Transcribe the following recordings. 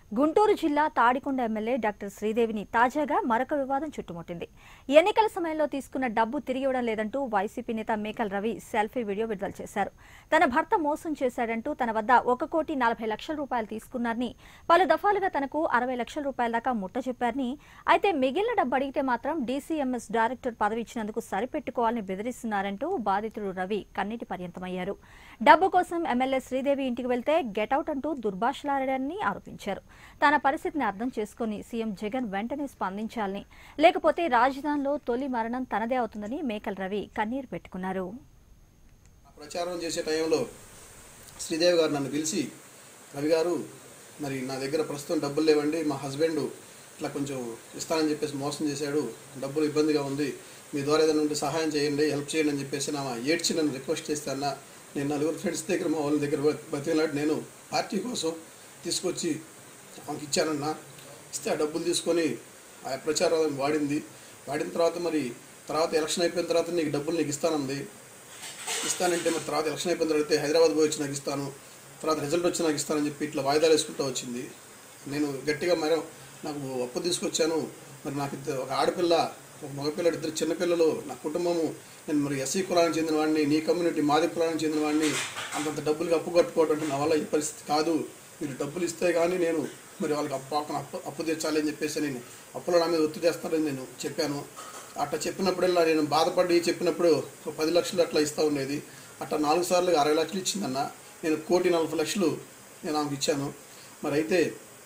గుంటూరు జిల్లా Tadikonda MLA doctor శ్రీదేవిని తాజాగా మరొక వివాదం చుట్టుముట్టింది ఎన్నికల సమయంలో తీసుకున్న డబ్బు తిరిగి ఇవ్వడం లేదంటూ వైసీపీ నేత మేకల్ రవి సెల్ఫీ వీడియో విడుదల చేశారు తన భర్త మోసం చేశాడంటూ తన వద్ద ఒక కోటి నలభై లక్షల రూపాయలు తీసుకున్నారని పలు దఫాలుగా తనకు అరవై లక్షల రూపాయల దాకా ముట్ట చెప్పారని అయితే మిగిలిన డబ్బు అడిగితే మాత్రం డీసీఎంఎస్ డైరెక్టర్ పదవి ఇచ్చినందుకు సరిపెట్టుకోవాలని బెదిరిస్తున్నారంటూ బాధితుడు రవి కన్నీటి పర్యంతమయ్యారు డబ్బు కోసం ఎమ్మెల్యే శ్రీదేవి ఇంటికి వెళ్తే గెటౌట్ అంటూ దుర్భాషలాడారని ఆరోపించారు తన పరిస్థితిని అర్థం చేసుకుని సీఎం జగన్ వెంటనే స్పందించాలని లేకపోతే రాజధానిలో తొలి మరణం తనదే అవుతుందని మేకల్ రవి కన్నీరు పెట్టుకున్నారు ప్రచారం చేసే టైంలో శ్రీదేవి గారు నన్ను పిలిచి రవి గారు మరి నా దగ్గర ప్రస్తుతం డబ్బులు లేవండి మా హస్బెండ్ ఇట్లా కొంచెం ఇస్తానని చెప్పేసి మోసం చేశాడు డబ్బులు ఇబ్బందిగా ఉంది మీ ద్వారా ఏదైనా ఉంటే సహాయం చేయండి హెల్ప్ చేయండి అని చెప్పేసి నా ఏడ్చి నన్ను రిక్వెస్ట్ చేస్తే అన్న నేను నలుగురు ఫ్రెండ్స్ దగ్గర మా వాళ్ళ దగ్గర బతికినాడు నేను పార్టీ కోసం తీసుకొచ్చి ఆమెకి ఇచ్చానన్న ఇస్తే ఆ డబ్బులు తీసుకొని ఆ ప్రచారం వాడింది వాడిన తర్వాత మరి తర్వాత ఎలక్షన్ అయిపోయిన తర్వాత నీకు డబ్బులు నీకు ఇస్తానంది ఇస్తానంటే మరి తర్వాత ఎలక్షన్ అయిపోయిన తర్వాత హైదరాబాద్ పోయి వచ్చి నాకు ఇస్తాను తర్వాత రిజల్ట్ వచ్చి నాకు ఇస్తానని చెప్పి ఇట్లా వాయిదాలు వేసుకుంటూ వచ్చింది నేను గట్టిగా మరి నాకు అప్పు తీసుకొచ్చాను మరి నాకు ఇద్దరు ఒక ఆడపిల్ల ఒక మగపిల్లడు ఇద్దరు చిన్నపిల్లలు నా కుటుంబము నేను మరి ఎస్సీ కులానికి చెందిన వాడిని నీ కమ్యూనిటీ మాది కులానికి చెందిన వాడిని అంతంత డబ్బులకి అప్పు కట్టుకోవడం అంటే నా వల్ల ఈ పరిస్థితి కాదు మీరు డబ్బులు ఇస్తే కానీ నేను మరి వాళ్ళకి అప్పు అప్పు అప్పు తీర్చాలి అని చెప్పేసి నేను అప్పులో నా మీద ఒత్తిడి చేస్తానని నేను చెప్పాను అట్లా చెప్పినప్పుడల్లా నేను బాధపడి చెప్పినప్పుడు ఒక పది లక్షలు అట్లా ఇస్తూ ఉండేది అట్లా నాలుగు సార్లు అరవై లక్షలు ఇచ్చిందన్న నేను కోటి నలభై లక్షలు నేను ఆమెకు ఇచ్చాను మరి అయితే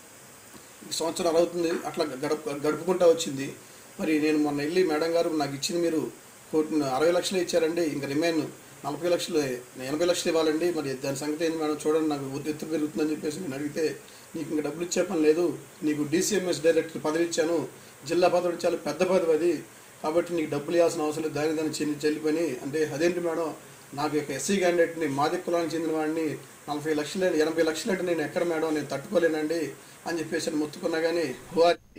ఈ సంవత్సరం అవుతుంది అట్లా గడప గడుపుకుంటా వచ్చింది మరి నేను మొన్న వెళ్ళి మేడం గారు నాకు ఇచ్చింది మీరు కోటి అరవై లక్షలు ఇచ్చారండి ఇంకా రిమైన్ నలభై లక్షలు ఎనభై లక్షలు ఇవ్వాలండి మరి దాని సంగతి ఏంటి మేడం చూడండి నాకు ఎత్తు పెరుగుతుందని చెప్పేసి నేను అడిగితే నీకు ఇంకా డబ్బులు ఇచ్చే పని లేదు నీకు డీసీఎంఎస్ డైరెక్టర్ పదవి ఇచ్చాను జిల్లా పదవి చాలా పెద్ద పదవి అది కాబట్టి నీకు డబ్బులు ఇవ్వాల్సిన అవసరం లేదు దాని దాన్ని చెల్లి చెల్లిపోయి అంటే అదేంటి మేడం నాకు ఒక ఎస్సీ క్యాండిడేట్ని మాది కులానికి చెందిన వాడిని నలభై లక్షలు ఎనభై లక్షలు అంటే నేను ఎక్కడ మేడం నేను తట్టుకోలేనండి అని చెప్పేసి మొత్తుకున్నా కానీ హువా